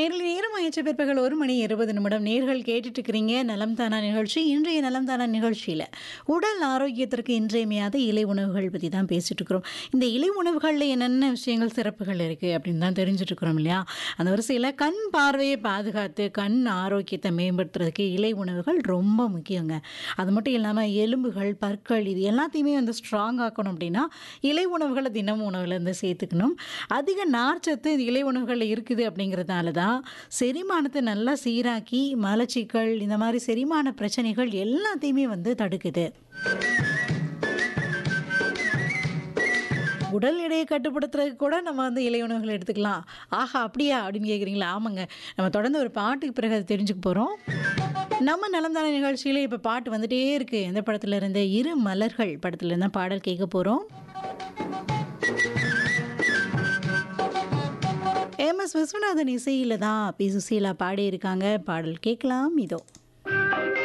நேரில் நேரம் ஆயிடுச்சு பிற்பகல் ஒரு மணி இருபது நிமிடம் நேர்கள் கேட்டுட்டு இருக்கிறீங்க நலம் தானா நிகழ்ச்சி இன்றைய நலம் தானா நிகழ்ச்சியில் உடல் ஆரோக்கியத்திற்கு இன்றியமையாத இலை உணவுகள் பற்றி தான் பேசிட்டு இருக்கிறோம் இந்த இலை உணவுகளில் என்னென்ன விஷயங்கள் சிறப்புகள் இருக்குது அப்படின்னு தான் தெரிஞ்சுட்டு இருக்கிறோம் இல்லையா அந்த வரிசையில் கண் பார்வையை பாதுகாத்து கண் ஆரோக்கியத்தை மேம்படுத்துறதுக்கு இலை உணவுகள் ரொம்ப முக்கியங்க அது மட்டும் இல்லாமல் எலும்புகள் பற்கள் இது எல்லாத்தையுமே வந்து ஸ்ட்ராங் ஆக்கணும் அப்படின்னா இலை உணவுகளை தினமும் உணவில் இருந்து சேர்த்துக்கணும் அதிக நார்ச்சத்து இது இலை உணவுகளில் இருக்குது அப்படிங்கிறதால தான் செரிமானத்தை நல்லா சீராக்கி மலச்சிக்கல் இந்த மாதிரி செரிமான பிரச்சனைகள் எல்லாத்தையுமே வந்து தடுக்குது உடல் எடையை கட்டுப்படுத்துறதுக்கு கூட நம்ம வந்து இலை உணவுகள் எடுத்துக்கலாம் ஆஹா அப்படியா அப்படின்னு கேட்குறீங்களா ஆமாங்க நம்ம தொடர்ந்து ஒரு பாட்டுக்கு பிறகு அதை தெரிஞ்சுக்க போகிறோம் நம்ம நலந்தான நிகழ்ச்சியில் இப்போ பாட்டு வந்துட்டே இருக்கு எந்த படத்துல இருந்து இரு மலர்கள் படத்துல இருந்தால் பாடல் கேட்க போகிறோம் எம் எஸ் விஸ்வநாதன் இசையில் தான் பி சுசீலா பாடியிருக்காங்க பாடல் கேட்கலாம் இதோ